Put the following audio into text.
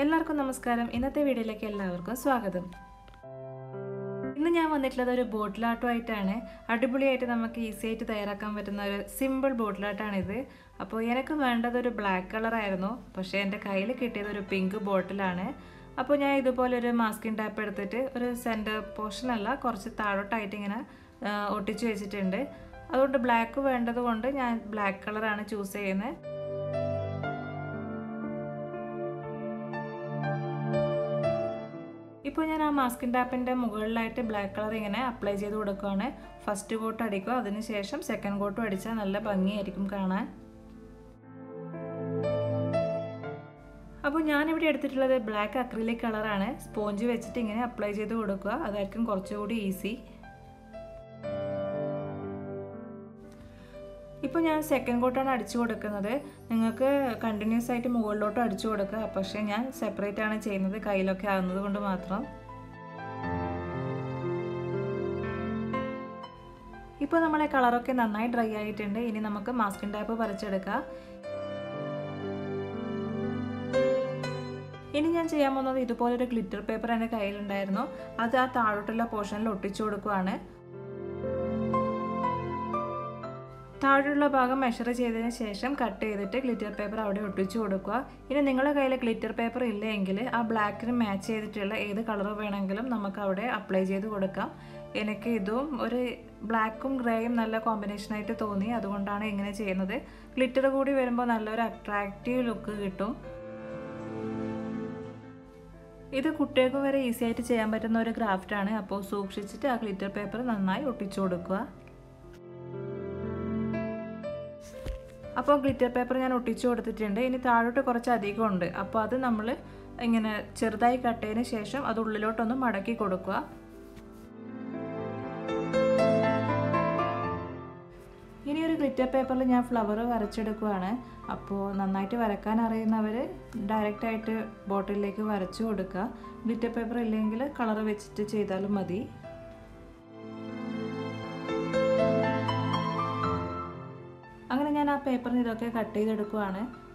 എല്ലാവർക്കും നമസ്കാരം ഇന്നത്തെ വീഡിയോയിലേക്ക് എല്ലാവർക്കും സ്വാഗതം ഇന്ന് ഞാൻ വന്നിട്ടുള്ളത് ഒരു ബോട്ടിലാട്ടമായിട്ടാണ് അടിപൊളിയായിട്ട് നമുക്ക് ഈസി ആയിട്ട് തയ്യാറാക്കാൻ പറ്റുന്ന ഒരു സിമ്പിൾ ബോട്ടിലാട്ടാണിത് അപ്പോൾ എനിക്ക് വേണ്ടത് ഒരു ബ്ലാക്ക് കളറായിരുന്നു പക്ഷേ എൻ്റെ കയ്യിൽ കിട്ടിയത് ഒരു പിങ്ക് ബോട്ടിലാണ് അപ്പോൾ ഞാൻ ഇതുപോലെ ഒരു മാസ്കിൻ ടാപ്പ് എടുത്തിട്ട് ഒരു സെൻറ്റർ പോർഷനല്ല കുറച്ച് താഴോട്ടായിട്ട് ഇങ്ങനെ ആ, ഒട്ടിച്ച് വെച്ചിട്ടുണ്ട് അതുകൊണ്ട് ബ്ലാക്ക് വേണ്ടത് കൊണ്ട് ഞാൻ ബ്ലാക്ക് കളറാണ് ചൂസ് ചെയ്യുന്നത് ഇപ്പോൾ ഞാൻ ആ മാസ്കിൻ ടാപ്പിൻ്റെ മുകളിലായിട്ട് ബ്ലാക്ക് കളർ ഇങ്ങനെ അപ്ലൈ ചെയ്ത് കൊടുക്കുകയാണ് ഫസ്റ്റ് കോട്ട് അടിക്കുക അതിനുശേഷം സെക്കൻഡ് കോട്ടും അടിച്ചാൽ നല്ല ഭംഗിയായിരിക്കും കാണാൻ അപ്പോൾ ഞാനിവിടെ എടുത്തിട്ടുള്ളത് ബ്ലാക്ക് അക്രിലിക് കളറാണ് സ്പോഞ്ച് വെച്ചിട്ട് ഇങ്ങനെ അപ്ലൈ ചെയ്ത് കൊടുക്കുക അതായിരിക്കും കുറച്ചുകൂടി ഈസി ഇപ്പോൾ ഞാൻ സെക്കൻഡ് കോട്ടാണ് അടിച്ചു കൊടുക്കുന്നത് നിങ്ങൾക്ക് കണ്ടിന്യൂസ് ആയിട്ട് മുകളിലോട്ട് അടിച്ചു കൊടുക്കുക പക്ഷേ ഞാൻ സെപ്പറേറ്റ് ആണ് ചെയ്യുന്നത് കയ്യിലൊക്കെ ആകുന്നത് കൊണ്ട് മാത്രം ഇപ്പോൾ നമ്മളെ കളറൊക്കെ നന്നായി ഡ്രൈ ആയിട്ടുണ്ട് ഇനി നമുക്ക് മാസ്കിൻ ടാപ്പ് പറിച്ചെടുക്കാം ഇനി ഞാൻ ചെയ്യാൻ പോകുന്നത് ഇതുപോലൊരു ഗ്ലിറ്റർ പേപ്പർ എൻ്റെ കയ്യിലുണ്ടായിരുന്നു അത് ആ താഴോട്ടുള്ള പോർഷനിൽ ഒട്ടിച്ചു കൊടുക്കുവാണ് താഴെയുള്ള ഭാഗം മെഷർ ചെയ്തതിന് ശേഷം കട്ട് ചെയ്തിട്ട് ഗ്ലിറ്റർ പേപ്പർ അവിടെ ഒട്ടിച്ചു കൊടുക്കുക ഇനി നിങ്ങളുടെ കയ്യിൽ ഗ്ലിറ്റർ പേപ്പർ ഇല്ലെങ്കിൽ ആ ബ്ലാക്കിന് മാച്ച് ചെയ്തിട്ടുള്ള ഏത് കളർ വേണമെങ്കിലും നമുക്ക് അവിടെ അപ്ലൈ ചെയ്ത് കൊടുക്കാം എനിക്ക് ഇതും ഒരു ബ്ലാക്കും ഗ്രേയും നല്ല കോമ്പിനേഷനായിട്ട് തോന്നി അതുകൊണ്ടാണ് ഇങ്ങനെ ചെയ്യുന്നത് ഗ്ലിറ്റർ കൂടി വരുമ്പോൾ നല്ലൊരു അട്രാക്റ്റീവ് ലുക്ക് കിട്ടും ഇത് കുട്ടികൾക്ക് വരെ ഈസി ആയിട്ട് ചെയ്യാൻ പറ്റുന്ന ഒരു ക്രാഫ്റ്റാണ് അപ്പോൾ സൂക്ഷിച്ചിട്ട് ആ ഗ്ലിറ്റർ പേപ്പർ നന്നായി ഒട്ടിച്ചു കൊടുക്കുക അപ്പോൾ ഗ്ലിറ്റർ പേപ്പർ ഞാൻ ഒട്ടിച്ചു കൊടുത്തിട്ടുണ്ട് ഇനി താഴോട്ട് കുറച്ച് അധികം ഉണ്ട് അപ്പോൾ അത് നമ്മൾ ഇങ്ങനെ ചെറുതായി കട്ട് ചെയ്തതിന് ശേഷം അത് ഉള്ളിലോട്ടൊന്ന് മടക്കി കൊടുക്കുക ഇനി ഒരു ഗ്ലിറ്റർ പേപ്പറിൽ ഞാൻ ഫ്ലവർ വരച്ചെടുക്കുകയാണ് അപ്പോൾ നന്നായിട്ട് വരക്കാൻ അറിയുന്നവർ ഡയറക്റ്റായിട്ട് ബോട്ടിലേക്ക് വരച്ചു കൊടുക്കുക ഗ്ലിറ്റർ പേപ്പർ ഇല്ലെങ്കിൽ കളർ വെച്ചിട്ട് ചെയ്താലും മതി അങ്ങനെ ഞാൻ ആ പേപ്പറിന് ഇതൊക്കെ കട്ട് ചെയ്തെടുക്കുവാണ്